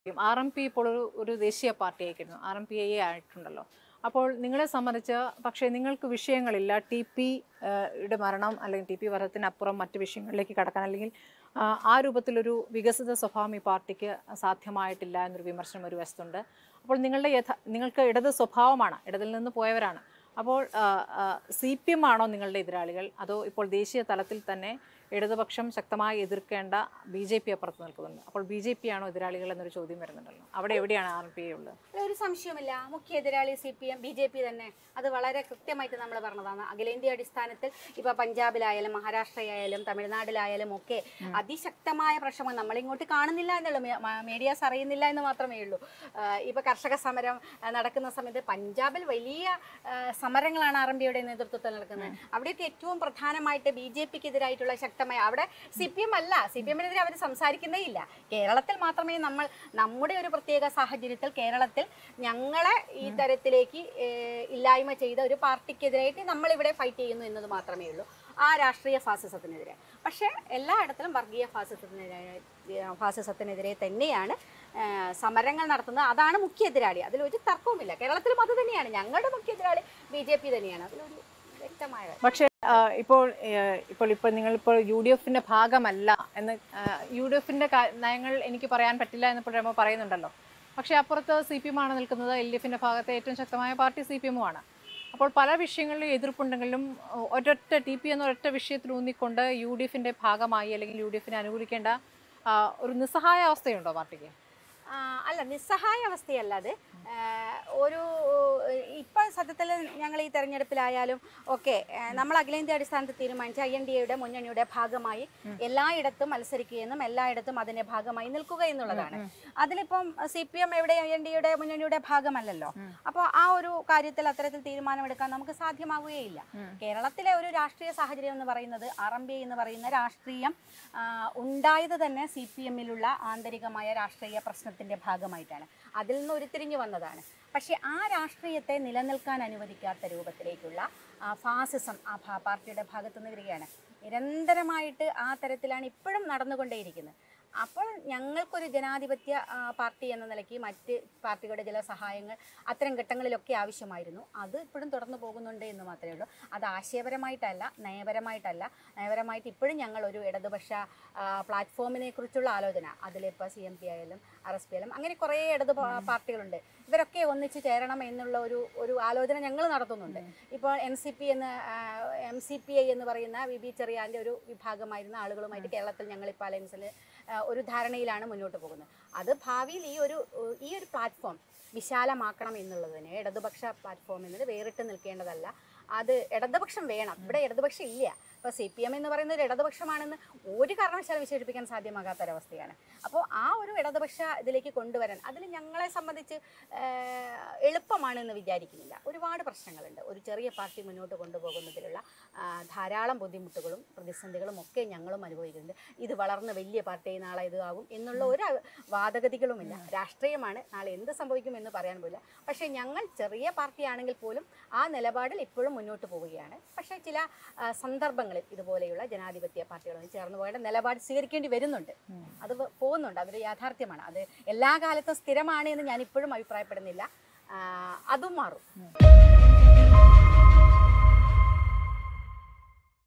R M P ഇപ്പോൾ ഒരു ഒരു ദേശീയ പാർട്ടി ആയിരിക്കുന്നു ആർ എം പി ഐ ആയിട്ടുണ്ടല്ലോ അപ്പോൾ നിങ്ങളെ സംബന്ധിച്ച് പക്ഷേ നിങ്ങൾക്ക് വിഷയങ്ങളില്ല ടി പി യുടെ മരണം അല്ലെങ്കിൽ ടി പി വധത്തിനപ്പുറം മറ്റ് വിഷയങ്ങളിലേക്ക് കടക്കാൻ അല്ലെങ്കിൽ ആ, ആ രൂപത്തിലൊരു വികസിത സ്വഭാവം ഈ പാർട്ടിക്ക് സാധ്യമായിട്ടില്ല എന്നൊരു വിമർശനം ഒരു വശത്തുണ്ട് അപ്പോൾ നിങ്ങളുടെ യഥ നിങ്ങൾക്ക് ഇടത് സ്വഭാവമാണ് ഇടതിൽ നിന്ന് പോയവരാണ് അപ്പോൾ സി പി എം ആണോ നിങ്ങളുടെ എതിരാളികൾ അതോ ഇപ്പോൾ ദേശീയ തലത്തിൽ തന്നെ ഇടതുപക്ഷം ശക്തമായി എതിർക്കേണ്ട ബി ജെ പി അപ്പുറത്ത് നിൽക്കുന്നുണ്ട് അപ്പോൾ ബി ജെ പി ആണോ എതിരാളികൾ എന്നൊരു ചോദ്യം വരുന്നുണ്ടല്ലോ അവിടെ എവിടെയാണ് ആർ പി ഐ ഉള്ളത് അതിൽ ഒരു സംശയമില്ല മുഖ്യ എതിരാളി C P M B J P തന്നെ അത് വളരെ കൃത്യമായിട്ട് നമ്മൾ പറഞ്ഞതാണ് അഖിലേന്ത്യാ അടിസ്ഥാനത്തിൽ ഇപ്പൊ പഞ്ചാബിലായാലും മഹാരാഷ്ട്രയായാലും തമിഴ്നാട്ടിലായാലും ഒക്കെ അതിശക്തമായ പ്രശ്നങ്ങൾ നമ്മളിങ്ങോട്ട് കാണുന്നില്ല എന്നുള്ളൂ മേ- മ- മീഡിയാസ് അറിയുന്നില്ല എന്ന് മാത്രമേ ഉള്ളൂ ആ, ഇപ്പൊ കർഷക സമരം ആ, നടക്കുന്ന സമയത്ത് പഞ്ചാബിൽ വലിയ ആ, സമരങ്ങളാണ് ആർ എം പിയുടെ നേതൃത്വത്തിൽ നടക്കുന്നത് അവിടെയൊക്കെ ഏറ്റവും പ്രധാനമായിട്ട് ബി ജെ പിക്ക് എതിരായിട്ടുള്ള ശക്തമായ അവിടെ സി പി എം അല്ല സി പി എമ്മിനെതിരെ അവർ സംസാരിക്കുന്നേ ഇല്ല കേരളത്തിൽ മാത്രമേ നമ്മൾ നമ്മുടെ ഒരു പ്രത്യേക സാഹചര്യത്തിൽ കേരളത്തിൽ ഞങ്ങളെ ഈ തരത്തിലേക്ക് ഏഹ്, ഇല്ലായ്മ ചെയ്ത ഒരു പാർട്ടിക്കെതിരായിട്ട് നമ്മളിവിടെ ഫൈറ്റ് ചെയ്യുന്നു എന്നത് മാത്രമേ ഉള്ളൂ ആ രാഷ്ട്രീയ ഫാസിസത്തിനെതിരെ പക്ഷേ എല്ലായിടത്തിലും വർഗീയ ഫാസിസത്തിനെതിരെ ഫാസിസത്തിനെതിരെ തന്നെയാണ് ഏഹ്, സമരങ്ങൾ നടത്തുന്നത് അതാണ് മുഖ്യ എതിരാളി അതിലൊരു തർക്കവുമില്ല കേരളത്തിലും അത് തന്നെയാണ് ഞങ്ങളുടെ മുഖ്യ എതിരാളി ബി ജെ പി തന്നെയാണ് അതിലൊരു വ്യക്തമായ കാര്യം. പക്ഷേ ആ, ഇപ്പോൾ ആ, ഇപ്പോൾ ഇപ്പോൾ നിങ്ങളിപ്പോൾ യു ഡി എഫിന്റെ ഭാഗമല്ല എന്ന് യു ഡി എഫിന്റെ നയങ്ങൾ എനിക്ക് പറയാൻ പറ്റില്ല എന്ന് ഇപ്പോൾ രമ പറയുന്നുണ്ടല്ലോ പക്ഷേ അപ്പുറത്ത് സി പി എം ആണ് നിൽക്കുന്നത് എൽ ഡി എഫിന്റെ ഭാഗത്തെ ഏറ്റവും ശക്തമായ പാർട്ടി സി പി എമ്മും ആണ് അപ്പോൾ പല വിഷയങ്ങളിലും എതിർപ്പുണ്ടെങ്കിലും ഒ- ഒരൊറ്റ ടി പി എന്ന ഒരൊറ്റ വിഷയത്തിൽ ഊന്നിക്കൊണ്ട് യു ഡി എഫിന്റെ ഭാഗമായി അല്ലെങ്കിൽ യു ഡി എഫിനെ അനുകൂലിക്കേണ്ട ആ, ഒരു നിസ്സഹായ അവസ്ഥയുണ്ടോ പാർട്ടിക്ക് ആ, അല്ല നിസ്സഹായ അവസ്ഥയല്ല അത് ആ, ഒരു ഇപ്പം സത്യത്തിൽ ഞങ്ങൾ ഈ തെരഞ്ഞെടുപ്പിലായാലും ഒക്കെ ആ, നമ്മൾ അഖിലേന്ത്യാ അടിസ്ഥാനത്തിൽ തീരുമാനിച്ച ഐ എൻ ഡി എയുടെ മുന്നണിയുടെ ഭാഗമായി എല്ലായിടത്തും മത്സരിക്കുകയെന്നും എല്ലായിടത്തും അതിന്റെ ഭാഗമായി നിൽക്കുക എന്നുള്ളതാണ് അതിലിപ്പം സി പി എം എവിടെ ഐ എൻ ഡിയുടെ മുന്നണിയുടെ ഭാഗമല്ലല്ലോ അപ്പോൾ ആ ഒരു കാര്യത്തിൽ അത്തരത്തിൽ തീരുമാനമെടുക്കാൻ നമുക്ക് സാധ്യമാവുകയില്ല കേരളത്തിലെ ഒരു രാഷ്ട്രീയ സാഹചര്യം എന്ന് പറയുന്നത് ആർ എം ബി എന്ന് പറയുന്ന രാഷ്ട്രീയം ആ, ഉണ്ടായത് തന്നെ സി പി എമ്മിലുള്ള ആന്തരികമായ രാഷ്ട്രീയ പ്രശ്നത്തിന്റെ ഭാഗമായിട്ടാണ് അതിൽ നിന്ന് ഉരുത്തിരിഞ്ഞു വന്നതാണ് പക്ഷേ ആ രാഷ്ട്രീയത്തെ നിലനിൽക്കാൻ അനുവദിക്കാത്ത രൂപത്തിലേക്കുള്ള ആ, ഫാസിസം ആ ഭാ- പാർട്ടിയുടെ ഭാഗത്തു നിന്ന് വരികയാണ് നിരന്തരമായിട്ട് ആ തരത്തിലാണ് ഇപ്പോഴും നടന്നുകൊണ്ടേയിരിക്കുന്നത് അപ്പോൾ ഞങ്ങൾക്കൊരു ജനാധിപത്യ ആ, പാർട്ടി എന്ന നിലയ്ക്ക് മറ്റ് പാർട്ടികളുടെ ചില സഹായങ്ങൾ അത്തരം ഘട്ടങ്ങളിലൊക്കെ ആവശ്യമായിരുന്നു അത് ഇപ്പോഴും തുടർന്നു പോകുന്നുണ്ട് എന്ന് മാത്രമേ ഉള്ളൂ അത് ആശയപരമായിട്ടല്ല നയപരമായിട്ടല്ല നയപരമായിട്ട് ഇപ്പോഴും ഞങ്ങൾ ഒരു ഇടതുപക്ഷ ആ, പ്ലാറ്റ്ഫോമിനെ കുറിച്ചുള്ള ആലോചന അതിലിപ്പോൾ സി എം പി ആയാലും ആർ എസ് പി ആയാലും അങ്ങനെ കുറേ ഇടതു പാ- പാർട്ടികളുണ്ട് ഇവരൊക്കെ ഒന്നിച്ച് ചേരണം എന്നുള്ള ഒരു ഒരു ആലോചന ഞങ്ങൾ നടത്തുന്നുണ്ട് ഇപ്പോൾ എൻ സി പി എന്ന് എം സി പി ഐ എന്ന് പറയുന്ന വി ബി ചെറിയാൻ്റെ ഒരു വിഭാഗമായിരുന്ന ആളുകളുമായിട്ട് കേരളത്തിൽ ഞങ്ങളിപ്പോൾ അലയൻസിൽ ഒരു ധാരണയിലാണ് മുന്നോട്ട് പോകുന്നത് അത് ഭാവിയിൽ ഈ ഒരു ഏഹ്, ഈ ഒരു പ്ലാറ്റ്ഫോം വിശാലമാക്കണം എന്നുള്ളതിന് ഇടതുപക്ഷ പ്ലാറ്റ്ഫോം എന്നത് വേറിട്ട് നിൽക്കേണ്ടതല്ല അത് ഇടതുപക്ഷം വേണം ഇവിടെ ഇടതുപക്ഷം ഇല്ല ഇപ്പോൾ സി പി എം എന്ന് പറയുന്നത് ഒരു ഇടതുപക്ഷമാണെന്ന് ഒരു കാരണവശാലും വിശേഷിപ്പിക്കാൻ സാധ്യമാകാത്തൊരവസ്ഥയാണ് അപ്പോൾ ആ ഒരു ഇടതുപക്ഷ ഇതിലേക്ക് കൊണ്ടുവരാൻ അതിൽ ഞങ്ങളെ സംബന്ധിച്ച് ഏഹ്, എളുപ്പമാണെന്ന് വിചാരിക്കുന്നില്ല ഒരുപാട് പ്രശ്നങ്ങളുണ്ട് ഒരു ചെറിയ പാർട്ടി മുന്നോട്ട് കൊണ്ടുപോകുന്നതിലുള്ള ആ, ധാരാളം ബുദ്ധിമുട്ടുകളും പ്രതിസന്ധികളും ഒക്കെ ഞങ്ങളും അനുഭവിക്കുന്നുണ്ട് ഇത് വളർന്ന് വലിയ പാർട്ടി നാളെ ഇത് ആകും എന്നുള്ള ഒരു വാദഗതികളുമില്ല രാഷ്ട്രീയമാണ് നാളെ എന്ത് സംഭവിക്കും എന്ന് പറയാൻ പോലില്ല പക്ഷേ ഞങ്ങൾ ചെറിയ പാർട്ടിയാണെങ്കിൽ പോലും ആ നിലപാടിൽ ഇപ്പോഴും മുന്നോട്ട് പോവുകയാണ് പക്ഷേ ചില ആ, സന്ദർഭങ്ങളിൽ ഇതുപോലെയുള്ള ജനാധിപത്യ പാർട്ടികളുമായി ചേർന്ന് പോകേണ്ട നിലപാട് സ്വീകരിക്കേണ്ടി വരുന്നുണ്ട് അത് വ- പോകുന്നുണ്ട് അതൊരു യാഥാർത്ഥ്യമാണ് അത് എല്ലാ കാലത്തും സ്ഥിരമാണ് എന്ന് ഞാൻ ഇപ്പോഴും അഭിപ്രായപ്പെടുന്നില്ല ആ, അതും മാറും